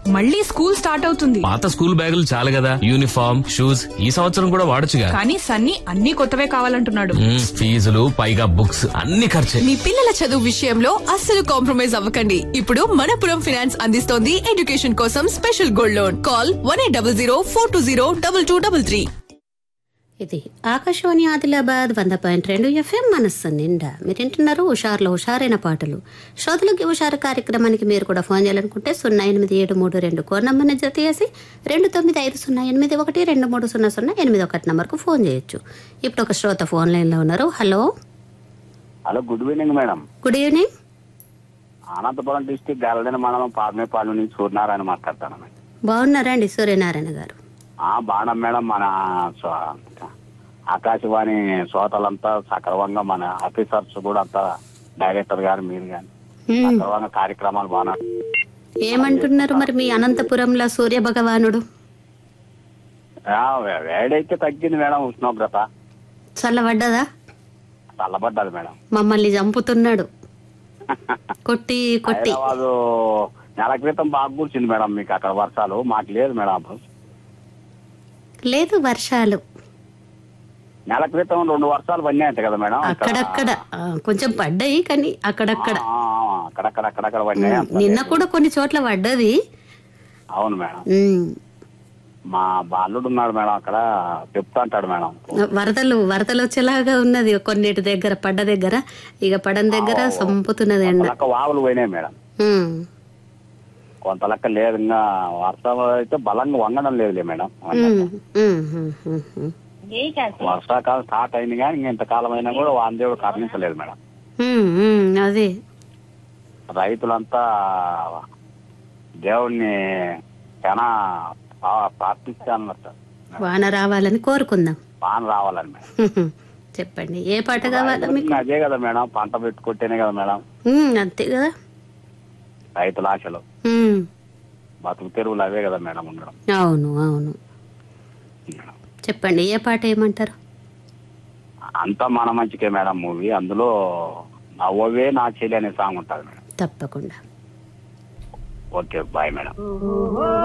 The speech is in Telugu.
మళ్ళీ స్కూల్ స్టార్ట్ అవుతుంది పాత స్కూల్ బ్యాగులు చాలు కదా యూనిఫామ్ షూస్ ఈ సంవత్సరం కూడా వాడొచ్చుగా కానీ సన్నీ అన్ని కొత్తవే కావాలంటున్నాడు మ్మ్, ఫీజులు పైగా బుక్స్ అన్ని ఖర్చే మీ పిల్లల చదువు విషయంలో అస్సలు కాంప్రమైజ్ అవ్వకండి ఇప్పుడు మనపురం ఫైనాన్స్ అందిస్తోంది ఎడ్యుకేషన్ కోసం special gold loan call one eight double zero four two zero double two double three ఇది ఆకాశవాణి ఆదిలాబాద్ వంద పాయింట్ రెండు ఎఫ్ఎం మనస్సు నిండా మీరు వింటున్నారు హుషారులో హుషారైన పాటలు శ్రోతలకి హుషారు కార్యక్రమానికి మీరు కూడా ఫోన్ చేయాలనుకుంటే సున్నా ఎనిమిది ఏడు మూడు రెండు కోర్ నంబర్ని జత చేసి రెండు తొమ్మిది ఐదు సున్నా ఎనిమిది ఒకటి రెండు మూడు సున్నా సున్నా ఎనిమిది ఒకటి నంబర్కు ఫోన్ చేయొచ్చు ఇప్పుడు ఒక శ్రోత ఫోన్ లైన్లో ఉన్నారు hello hello good evening madam good evening Anantapur district గలదని మండలం పార్మేపాలెం నుంచి సూర్యనారాయణ మాట్లాడతాను మేడం బాగున్నారా అండి సూర్యనారాయణ గారు ఆ బాణం మేడం మన స్వ- ఆకాశవాణి శ్రోతలంతా సక్రమంగా మన ఆఫీసర్స్ కూడా అంతా డైరెక్టర్ గారు మీరు కానీ హ్మ్. సక్రమంగా కార్యక్రమాలు బాగా ఏమంటున్నారు మరి మీ అనంతపురంలో సూర్య భగవానుడు ఆ, వే- వేడైతే తగ్గింది మేడం ఉష్ణోగ్రత చల్లబడ్డదా చల్లబడ్డది మేడం మమ్మల్ని చంపుతున్నాడు కొట్టి కొట్టి హైదరాబాదు నెల క్రితం బాగా కూర్చుంది మేడం మీకు అక్కడ వర్షాలు మాకు లేదు మేడం అప్పుడు లేదు వర్షాలు నెల క్రితం రెండు వర్షాలు పడినాయంట కదా మేడం ఇక్కడ. అక్కడక్కడ ఆ, కొంచెం పడ్డాయి కానీ అక్కడక్కడ ఆ, ఆ, అక్కడక్కడ అక్కడక్కడ పడినాయి అంత నిన్న లేదు. కూడా కొన్ని చోట్ల పడ్డది అవును మేడం ఉమ్. మా బాలుడు ఉన్నాడు మేడం అక్కడ చెప్తా అంటాడు మేడం వరదలు వరదలు వచ్చేలాగా ఉన్నది కొన్నిటి దగ్గర పడ్డ దగ్గర ఇక పడని దగ్గర సంపుతున్నది ఎండ కొంతలక్క వాగులు పోయినాయి మేడం ఉమ్. కొంత లెక్క లేదు ఇంకా వర్షం అయితే బలంగా వంగడం లేదులే మేడం ఉమ్. ఉమ్. ఉమ్. ఉమ్. ఉమ్. వర్షాకాలం స్టార్ట్ అయింది కానీ ఇంకా ఇంతకాలం అయినా కూడా వాందేవుడు కర్ణించలేదు మేడం ఉమ్. ఉమ్. అదే రైతులంతా దేవుణ్ణి చాలా పా- ప్రార్థిస్తానన్నట్టు వాన రావాలని కోరుకుందాం వాన రావాలని మేడం చెప్పండి ఏ పాట కావాలా మీకు అదే కదా మేడం పంట పెట్టుకుంటేనే కదా మేడం ఉమ్. అంతే కదా రైతుల ఆశలు ఉమ్. బతుకు తెరువులు అవే కదా మేడం ఉండడం అవును అవును చెప్పండి ఏ పాట ఏమంటారు అంతా మన మంచికే మేడం మూవీ అందులో నా ఓవే నా చెల్లి అనే సాంగ్ ఉంటుంది మేడం తప్పకుండా ఓకే బాయ్ మేడం